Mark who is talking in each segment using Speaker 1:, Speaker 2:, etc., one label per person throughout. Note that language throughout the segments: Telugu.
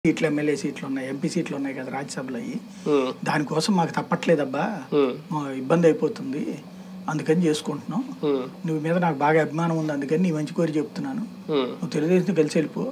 Speaker 1: సీట్లు ఎమ్మెల్యే సీట్లు ఉన్నాయి ఎంపీ సీట్లు ఉన్నాయి కదా రాజ్యసభలో అయ్యి
Speaker 2: ఉమ్,
Speaker 1: దానికోసం మాకు తప్పట్లేదబ్బా
Speaker 2: ఉమ్,
Speaker 1: మా ఇబ్బంది అయిపోతుంది అందుకని చేసుకుంటున్నాం
Speaker 2: ఉమ్,
Speaker 1: నువ్వు మీద నాకు బాగా అభిమానం ఉంది అందుకని నీ మంచి కోరి చెప్తున్నాను
Speaker 2: ఉమ్,
Speaker 1: నువ్వు తెలుగుదేశంతో కలిసి వెళ్ళిపో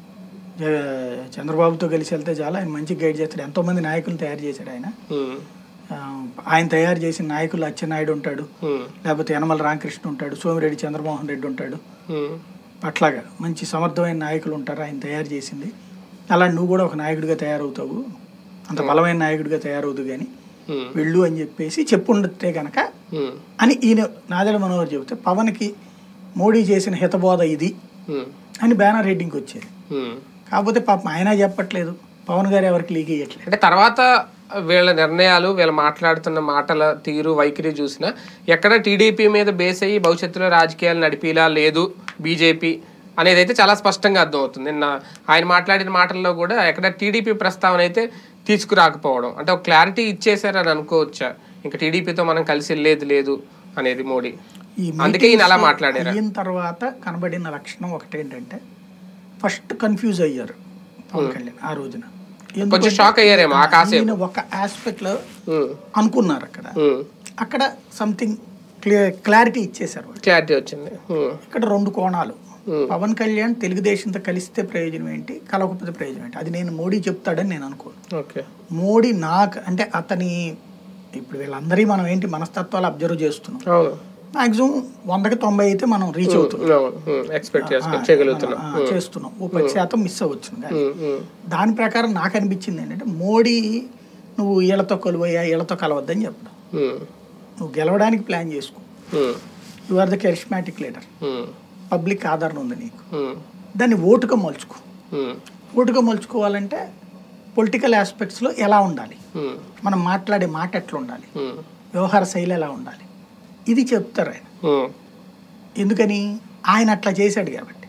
Speaker 1: జ- చంద్రబాబుతో కలిసి వెళ్తే చాలా ఆయన మంచి గైడ్ చేస్తాడు ఎంతోమంది నాయకులను తయారు చేశాడు ఆయన
Speaker 2: ఉమ్,
Speaker 1: ఆ, ఆయన తయారు చేసిన నాయకులు అచ్చెన్నాయుడు ఉంటాడు
Speaker 2: ఉమ్,
Speaker 1: లేకపోతే యనమల రామకృష్ణ ఉంటాడు సోమిరెడ్డి చంద్రమోహన్ రెడ్డి ఉంటాడు
Speaker 2: ఉమ్,
Speaker 1: అట్లాగా మంచి సమర్థమైన నాయకులు ఉంటారు ఆయన తయారు చేసింది అలా నువ్వు కూడా ఒక నాయకుడిగా తయారవుతావు అంత బలమైన నాయకుడిగా తయారవుదు కానీ
Speaker 2: ఉమ్,
Speaker 1: వెళ్ళు అని చెప్పేసి చెప్పుండితే కనుక
Speaker 2: ఉమ్,
Speaker 1: అని ఈయన నాదెల మనోహర్ చెబితే పవన్కి మోడీ చేసిన హితబోధ ఇది
Speaker 2: ఉమ్,
Speaker 1: అని బ్యానర్ హెడ్డింగ్కి వచ్చేది
Speaker 2: ఉమ్.
Speaker 1: కాకపోతే పాపం ఆయన చెప్పట్లేదు పవన్ గారు ఎవరికి లీక్ ఇయ్యట్లేదు
Speaker 2: అంటే తర్వాత వీళ్ళ నిర్ణయాలు వీళ్ళు మాట్లాడుతున్న మాటల తీరు వైఖరి చూసినా ఎక్కడ టీడీపీ మీద బేస్ అయ్యి భవిష్యత్తులో రాజకీయాలు నడిపేలా లేదు బీజేపీ అనేది అయితే చాలా స్పష్టంగా అర్థమవుతుంది నిన్న ఆయన మాట్లాడిన మాటల్లో కూడా ఎక్కడ టీడీపీ ప్రస్తావన అయితే తీసుకురాకపోవడం అంటే ఒక క్లారిటీ ఇచ్చేసారని అనుకోవచ్చా ఇంకా టీడీపీతో మనం కలిసి వెళ్ళేది లేదు అనేది మోడీ
Speaker 1: ఈ
Speaker 2: అందుకే ఈయన అలా
Speaker 1: meetings
Speaker 2: మాట్లాడారా?
Speaker 1: అయిన తర్వాత కనబడిన లక్షణం ఒకటేంటంటే ఫస్ట్ కన్ఫ్యూజ్ అయ్యారు పవన్ కళ్యాణ్ ఆ రోజున
Speaker 2: కొంచెం షాక్ అయ్యారేమో ఆ కాసేపు
Speaker 1: ఈయన ఒక ఆస్పెక్ట్ లో
Speaker 2: ఉమ్,
Speaker 1: అనుకున్నారు అక్కడ
Speaker 2: ఉమ్,
Speaker 1: అక్కడ సంథింగ్ క్లియర్ క్లారిటీ ఇచ్చేశారు వాళ్ళు
Speaker 2: క్లారిటీ వచ్చింది ఉమ్,
Speaker 1: ఇక్కడ రెండు కోణాలు
Speaker 2: Hmm.
Speaker 1: పవన్ కళ్యాణ్ తెలుగుదేశంతో కలిస్తే ప్రయోజనం ఏంటి కలవకపోతే ప్రయోజనం ఏంటి అది నేను మోడీ చెప్తాడని నేను అనుకోను
Speaker 2: ఓకే
Speaker 1: మోడీ నాకు అంటే అతని ఇప్పుడు వీళ్ళందరి మనం ఏంటి మనస్తత్వాలు అబ్జర్వ్ చేస్తున్నాం
Speaker 2: అవును
Speaker 1: మాక్సిమం వందకి తొంభై అయితే మనం రీచ్ అవుతున్నాం
Speaker 2: అవును ఎక్స్పెక్ట్ చేసుకో చేయగలుగుతున్నాం
Speaker 1: ఆ, చేస్తున్నాం ఓ పది శాతం మిస్ అవ్వచ్చు కానీ
Speaker 2: ఉమ్, ఉమ్,
Speaker 1: దాని ప్రకారం నాకు అనిపించింది ఏంటంటే మోడీ నువ్వు వీళ్ళతో కొలువయ్యా వీళ్ళతో కలవద్దని చెప్పడం
Speaker 2: ఉమ్,
Speaker 1: నువ్వు గెలవడానికి ప్లాన్ చేసుకో
Speaker 2: um,
Speaker 1: you are the charismatic leader
Speaker 2: um,
Speaker 1: public ఆదరణ ఉంది నీకు
Speaker 2: ఉమ్,
Speaker 1: దాన్ని ఓటుగా మలుచుకో
Speaker 2: ఉమ్,
Speaker 1: ఓటుగా మలుచుకోవాలంటే పొలిటికల్ ఆస్పెక్ట్స్లో ఎలా ఉండాలి
Speaker 2: ఉమ్,
Speaker 1: మనం మాట్లాడే మాట ఎట్లా ఉండాలి
Speaker 2: ఉమ్,
Speaker 1: వ్యవహార శైలి ఎలా ఉండాలి ఇది చెప్తారు ఆయన
Speaker 2: ఉమ్,
Speaker 1: ఎందుకని ఆయన అట్లా చేశాడు కాబట్టి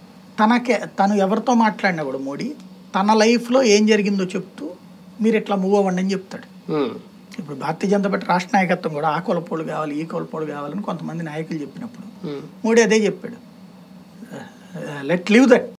Speaker 1: తనకే తను ఎవరితో మాట్లాడినా కూడా మోడీ తన లైఫ్లో ఏం జరిగిందో చెప్తూ మీరు ఇట్లా మూవ్ అవ్వండి అని చెప్తాడు
Speaker 2: ఉమ్,
Speaker 1: ఇప్పుడు భారతీయ జనతా పార్టీ రాష్ట్ర నాయకత్వం కూడా ఆ కులపోడు కావాలి ఈ కులపోడు కావాలని కొంతమంది నాయకులు చెప్పినప్పుడు
Speaker 2: ఉమ్.
Speaker 1: మోడీ అదే చెప్పాడు లెట్ లివ్ దట్